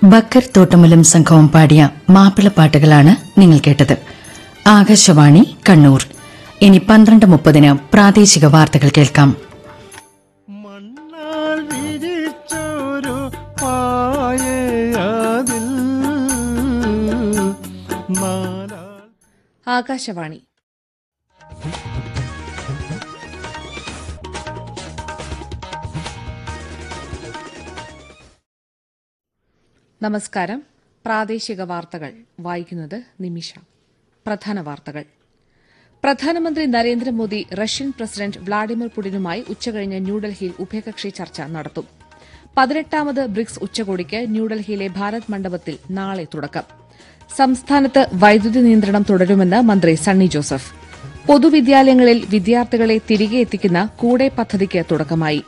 ബക്കർ തോട്ടമുലം സംഘവും പാടിയ മാപ്പിളപ്പാട്ടുകളാണ് നിങ്ങൾ കേട്ടത് ആകാശവാണി കണ്ണൂർ ഇനി പന്ത്രണ്ട് മുപ്പതിന് പ്രാദേശിക വാർത്തകൾ കേൾക്കാം മണ്ണാൽ വിരിച്ചൊരു പായയാതിൽ നാലാൾ ആകാശവാണി നമസ്കാരം പ്രാദേശിക വാർത്തകൾ വായിക്കുന്നത് നിമിഷ പ്രധാന വാർത്തകൾ പ്രധാനമന്ത്രി നരേന്ദ്രമോദി റഷ്യൻ പ്രസിഡന്റ് വ്ളാഡിമിർ പുടിനുമായി ഉച്ചകഴിഞ്ഞ് ന്യൂഡൽഹിയിൽ ഉഭയകക്ഷി ചർച്ച നടത്തും പതിനെട്ടാമത് ബ്രിക്സ് ഉച്ചകോടിക്ക് ന്യൂഡൽഹിയിലെ ഭാരത് മണ്ഡപത്തിൽ നാളെ തുടക്കം സംസ്ഥാനത്ത് വൈദ്യുതി നിയന്ത്രണം തുടരുമെന്ന് മന്ത്രി സണ്ണി ജോസഫ് പൊതുവിദ്യാലയങ്ങളിൽ വിദ്യാർത്ഥികളെ തിരികെ എത്തിക്കുന്ന കൂടെ പദ്ധതിക്ക് തുടക്കമായി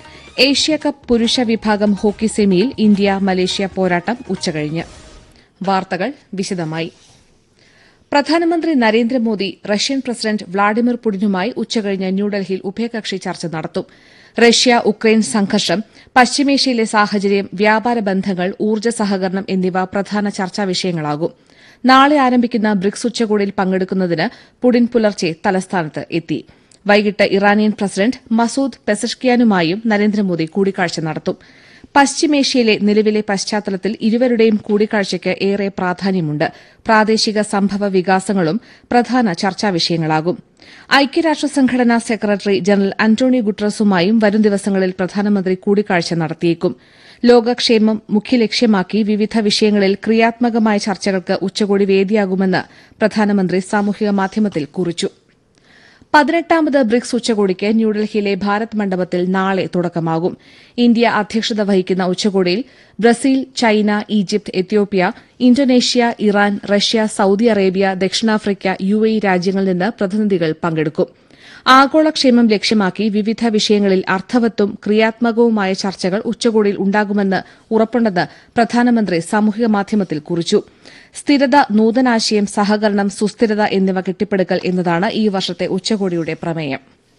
ഏഷ്യ കപ്പ് പുരുഷ വിഭാഗം ഹോക്കി സെമിയിൽ ഇന്ത്യ മലേഷ്യ പോരാട്ടം ഉച്ചകഴിഞ്ഞ് വാർത്തകൾ വിശദമായി പ്രധാനമന്ത്രി നരേന്ദ്രമോദി റഷ്യൻ പ്രസിഡന്റ് വ്ളാഡിമിർ പുടിനുമായി ഉച്ചകഴിഞ്ഞ് ന്യൂഡൽഹിയിൽ ഉഭയകക്ഷി ചർച്ച നടത്തും റഷ്യ ഉക്രൈൻ സംഘർഷം പശ്ചിമേഷ്യയിലെ സാഹചര്യം വ്യാപാര ബന്ധങ്ങൾ ഊർജ്ജ സഹകരണം എന്നിവ പ്രധാന ചർച്ചാ വിഷയങ്ങളാകും നാളെ ആരംഭിക്കുന്ന ബ്രിക്സ് ഉച്ചകോടിയിൽ പങ്കെടുക്കുന്നതിന് പുടിൻ പുലർച്ചെ തലസ്ഥാനത്ത് എത്തി വൈകിട്ട് ഇറാനിയൻ പ്രസിഡന്റ് മസൂദ് പെസഷ്കിയാനുമായും നരേന്ദ്രമോദി കൂടിക്കാഴ്ച നടത്തും പശ്ചിമേഷ്യയിലെ നിലവിലെ പശ്ചാത്തലത്തിൽ ഇരുവരുടെയും കൂടിക്കാഴ്ചയ്ക്ക് ഏറെ പ്രാധാന്യമുണ്ട് പ്രാദേശിക സംഭവ വികാസങ്ങളും പ്രധാന ചർച്ചാ വിഷയങ്ങളാകും ഐക്യരാഷ്ട്രസംഘടനാ സെക്രട്ടറി ജനറൽ അന്റോണിയോ ഗുട്രസുമായും വരും ദിവസങ്ങളിൽ പ്രധാനമന്ത്രി കൂടിക്കാഴ്ച നടത്തിയേക്കും ലോകക്ഷേമം മുഖ്യ ലക്ഷ്യമാക്കി വിവിധ വിഷയങ്ങളിൽ ക്രിയാത്മകമായ ചർച്ചകൾക്ക് ഉച്ചകോടി വേദിയാകുമെന്ന് പ്രധാനമന്ത്രി സാമൂഹിക മാധ്യമത്തിൽ കുറിച്ചു പതിനെട്ടാമത് ബ്രിക്സ് ഉച്ചകോടിക്ക് ന്യൂഡൽഹിയിലെ ഭാരത് മണ്ഡപത്തിൽ നാളെ തുടക്കമാകും ഇന്ത്യ അധ്യക്ഷത വഹിക്കുന്ന ഉച്ചകോടിയിൽ Brazil China Egypt Ethiopia Indonesia Iran Russia Saudi Arabia ദക്ഷിണാഫ്രിക്ക യു എ രാജ്യങ്ങളിൽ നിന്ന് പ്രതിനിധികൾ പങ്കെടുക്കും ആഗോളക്ഷേമം ലക്ഷ്യമാക്കി വിവിധ വിഷയങ്ങളിൽ അർത്ഥവത്തും ക്രിയാത്മകവുമായ ചർച്ചകൾ ഉച്ചകോടിയിൽ ഉണ്ടാകുമെന്ന് ഉറപ്പുണ്ടെന്ന് പ്രധാനമന്ത്രി സാമൂഹിക മാധ്യമത്തിൽ കുറിച്ചു സ്ഥിരത നൂതനാശയം സഹകരണം സുസ്ഥിരത എന്നിവ കെട്ടിപ്പടുക്കൽ എന്നതാണ് ഈ വർഷത്തെ ഉച്ചകോടിയുടെ പ്രമേയം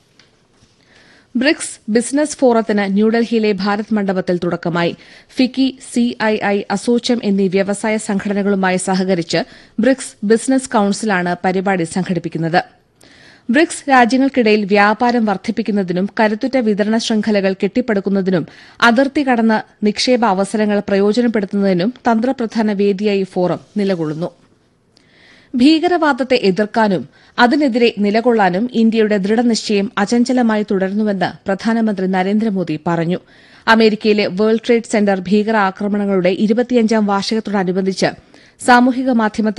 ബ്രിക്സ് ബിസിനസ് ഫോറത്തിന് ന്യൂഡൽഹിയിലെ ഭാരത് മണ്ഡപത്തിൽ തുടക്കമായി ഫിക്കി സിഐഐ അസോച്ചം എന്നീ വ്യവസായ സംഘടനകളുമായി സഹകരിച്ച് ബ്രിക്സ് ബിസിനസ് കൌൺസിലാണ് പരിപാടി സംഘടിപ്പിക്കുന്നത് ബ്രിക്സ് രാജ്യങ്ങൾക്കിടയിൽ വ്യാപാരം വർദ്ധിപ്പിക്കുന്നതിനും കരുത്തുറ്റ വിതരണ ശൃംഖലകൾ കെട്ടിപ്പടുക്കുന്നതിനും അതിർത്തി കടന്ന നിക്ഷേപ അവസരങ്ങൾ പ്രയോജനപ്പെടുത്തുന്നതിനും തന്ത്രപ്രധാന വേദിയായി ഫോറം നിലകൊള്ളുന്നു ഭീകരവാദത്തെ എതിർക്കാനും അതിനെതിരെ നിലകൊള്ളാനും ഇന്ത്യയുടെ ദൃഢനിശ്ചയം അചഞ്ചലമായി തുടരുന്നുവെന്ന് പ്രധാനമന്ത്രി നരേന്ദ്രമോദി പറഞ്ഞു അമേരിക്കയിലെ വേൾഡ് ട്രേഡ് സെന്റർ ഭീകരാക്രമണങ്ങളുടെ ഇരുപത്തിയഞ്ചാം വാർഷികത്തോടനുബന്ധിച്ച് സാമൂഹിക മാധ്യമത്തിൽ